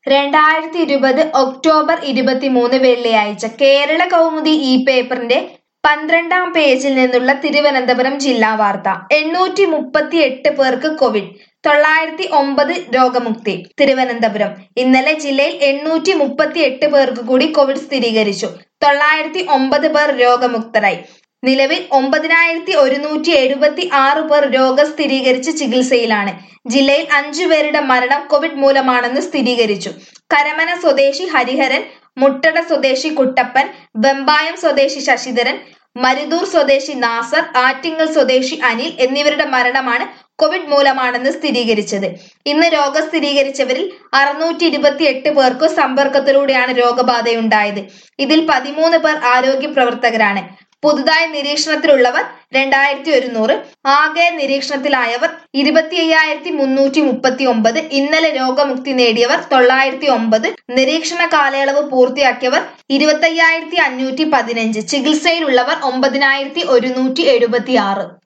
രണ്ടായിരത്തി ഇരുപത് ഒക്ടോബർ ഇരുപത്തിമൂന്ന് വെള്ളിയാഴ്ച കേരള കൗമുദി ഈ പേപ്പറിന്റെ പന്ത്രണ്ടാം പേജിൽ നിന്നുള്ള തിരുവനന്തപുരം ജില്ലാ വാർത്ത എണ്ണൂറ്റി മുപ്പത്തി എട്ട് പേർക്ക് കോവിഡ് തൊള്ളായിരത്തി ഒമ്പത് രോഗമുക്തി തിരുവനന്തപുരം ഇന്നലെ ജില്ലയിൽ എണ്ണൂറ്റി മുപ്പത്തി എട്ട് പേർക്ക് കൂടി കോവിഡ് സ്ഥിരീകരിച്ചു തൊള്ളായിരത്തി ഒമ്പത് പേർ രോഗമുക്തരായി നിലവിൽ ഒമ്പതിനായിരത്തി ഒരുന്നൂറ്റി എഴുപത്തി ആറ് പേർ രോഗം സ്ഥിരീകരിച്ച് ചികിത്സയിലാണ് ജില്ലയിൽ അഞ്ചു പേരുടെ മരണം കോവിഡ് മൂലമാണെന്ന് സ്ഥിരീകരിച്ചു കരമന സ്വദേശി ഹരിഹരൻ മുട്ടട സ്വദേശി കുട്ടപ്പൻ വെമ്പായം സ്വദേശി ശശിധരൻ മരുതൂർ സ്വദേശി നാസർ ആറ്റിങ്ങൽ സ്വദേശി അനിൽ എന്നിവരുടെ മരണമാണ് കോവിഡ് മൂലമാണെന്ന് സ്ഥിരീകരിച്ചത് ഇന്ന് രോഗം സ്ഥിരീകരിച്ചവരിൽ അറുന്നൂറ്റി ഇരുപത്തി എട്ട് പേർക്ക് സമ്പർക്കത്തിലൂടെയാണ് രോഗബാധയുണ്ടായത് ഇതിൽ പതിമൂന്ന് പേർ ആരോഗ്യ പ്രവർത്തകരാണ് പുതുതായി നിരീക്ഷണത്തിലുള്ളവർ രണ്ടായിരത്തി ഒരുന്നൂറ് ആകെ നിരീക്ഷണത്തിലായവർ ഇരുപത്തി അയ്യായിരത്തി മുന്നൂറ്റി മുപ്പത്തി ഒമ്പത് ഇന്നലെ രോഗമുക്തി നേടിയവർ തൊള്ളായിരത്തി ഒമ്പത് നിരീക്ഷണ കാലയളവ് പൂർത്തിയാക്കിയവർ ഇരുപത്തി അയ്യായിരത്തി അഞ്ഞൂറ്റി പതിനഞ്ച് ചികിത്സയിലുള്ളവർ ഒമ്പതിനായിരത്തി ഒരുന്നൂറ്റി എഴുപത്തി ആറ്